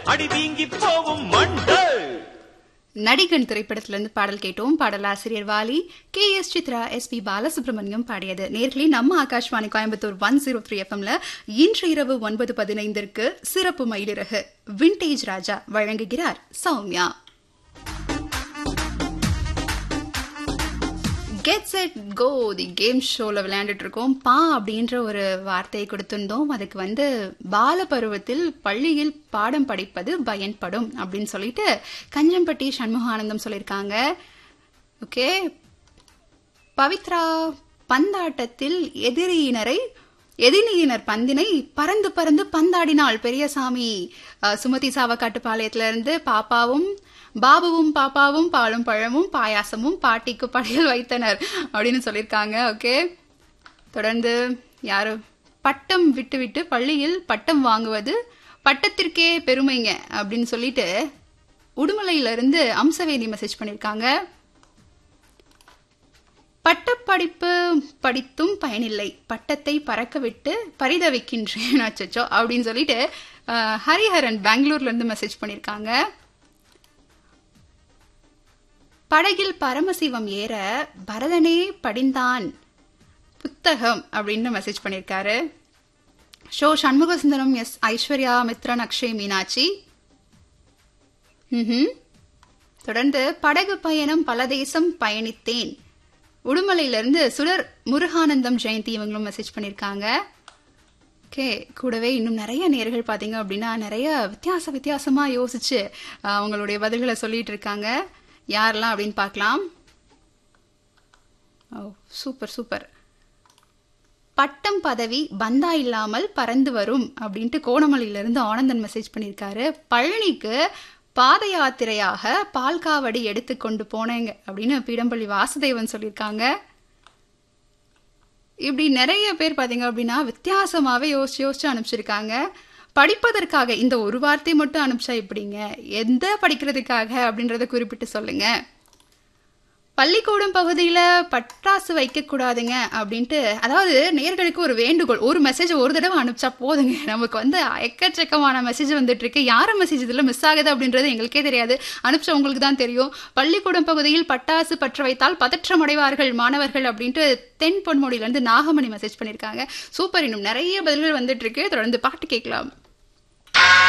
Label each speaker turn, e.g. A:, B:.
A: அடி வீங்கி போவும் மண்டு
B: நடிகன் திரைப்படத்திலிருந்து பாடல் கேட்டோம் பாடலாசிரியர் Vaali K S Chithra S P Balasubrahmanyam பாடியது நேர்களே நம்ம Akashvani Coimbatore one zero three எஃப்எம்ல இன்று இரவு ஒன்பது பதினைந்திற்கு சிறப்பு மயிலிறகு விண்டேஜ் ராஜா வழங்குகிறார் Soumya get set go the game ஷோல விளையாண்டுட்டு இருக்கோம் பா அப்படின்ற ஒரு வார்த்தையை கொடுத்திருந்தோம் அதுக்கு வந்து பால பருவத்தில் பள்ளியில் பாடம் படிப்பது பயன்படும் அப்படின்னு சொல்லிட்டு கஞ்சம்பட்டி சண்முகானந்தம் சொல்லியிருக்காங்க ஓகே பவித்ரா பந்தாட்டத்தில் எதிரியினரை எதிரியினர் பந்தினை பறந்து பறந்து பந்தாடினாள் பெரியசாமி அஹ், சுமதி சாவக்காட்டுப்பாளையத்துல இருந்து பாப்பாவும் பாபுவும் பாப்பாவும் பாலும் பழமும் பாயாசமும் பாட்டிக்கு படையல் வைத்தனர் அப்படின்னு சொல்லியிருக்காங்க ஓகே தொடர்ந்து யாரு பட்டம் விட்டு விட்டு பள்ளியில் பட்டம் வாங்குவது பட்டத்திற்கே பெருமைங்க அப்படின்னு சொல்லிட்டு உடுமலையில இருந்து அம்சவேணி மெசேஜ் பண்ணியிருக்காங்க பட்டப்படிப்பு படித்தும் பயனில்லை பட்டத்தை பறக்க விட்டு பரிதவிக்கின்றேன் அச்சச்சோ அப்படின்னு சொல்லிட்டு அஹ், ஹரிஹரன் பெங்களூர்ல இருந்து மெசேஜ் பண்ணியிருக்காங்க படகில் பரமசிவம் ஏற பரதனே படிந்தான் புத்தகம் அப்படின்னு மெசேஜ் பண்ணியிருக்காரு ஷோ சண்முக சுந்தரம் எஸ் ஐஸ்வர்யா மித்ரன் அக்ஷய் மீனாட்சி ம்ஹும். தொடர்ந்து படகு பயணம் பல தேசம் பயணித்தேன் உடுமலையிலிருந்து சுடர் முருகானந்தம் ஜெயந்தி இவங்களும் மெசேஜ் பண்ணியிருக்காங்க ஓகே கூடவே இன்னும் நிறைய நேர்கள் பார்த்தீங்க அப்படின்னா நிறைய வித்தியாச வித்தியாசமா யோசிச்சு அஹ், அவங்களுடைய பதில்களை சொல்லிட்டு இருக்காங்க யாரெல்லாம் அப்படின்னு பார்க்கலாம் ஓ சூப்பர் சூப்பர் பட்டம் பதவி பந்தா இல்லாமல் பறந்து வரும் அப்படின்ட்டு கோணமலையிலிருந்து ஆனந்தன் மெசேஜ் பண்ணியிருக்காரு பழனிக்கு பாத யாத்திரையாக பால்காவடி எடுத்து கொண்டு போனேங்க அப்படின்னு பீடம்பள்ளி வாசுதேவன் சொல்லியிருக்காங்க இப்படி நிறைய பேர் பாத்தீங்க அப்படின்னா வித்தியாசமாவே யோசிச்சு யோசிச்சு அனுப்பிச்சிருக்காங்க படிப்பதற்காக இந்த ஒரு வார்த்தை மட்டும் அனுப்பிச்சா எப்படிங்க எந்த படிக்கிறதுக்காக அப்படின்றத குறிப்பிட்டு சொல்லுங்க பள்ளிக்கூடம் பகுதியில பட்டாசு வைக்க கூடாதுங்க அப்படின்ட்டு அதாவது நேர்களுக்கு ஒரு வேண்டுகோள் ஒரு மெசேஜ் ஒரு தடவை அனுப்பிச்சா போதுங்க நமக்கு வந்து எக்கச்சக்கமான மெசேஜ் வந்துட்டு இருக்கு யார மெசேஜ் இதுல மிஸ் ஆகுது அப்படின்றது எங்களுக்கே தெரியாது அனுப்பிச்ச உங்களுக்கு தான் தெரியும் பள்ளிக்கூடம் பகுதியில் பட்டாசு பற்ற வைத்தால் பதற்றம் அடைவார்கள் மாணவர்கள் அப்படின்ட்டு தென் பொன்மொழியில இருந்து நாகமணி மெசேஜ் பண்ணியிருக்காங்க சூப்பர் இன்னும் நிறைய பதில்கள் வந்துட்டு இருக்கு தொடர்ந்து பாட்டு கேட்கலாம்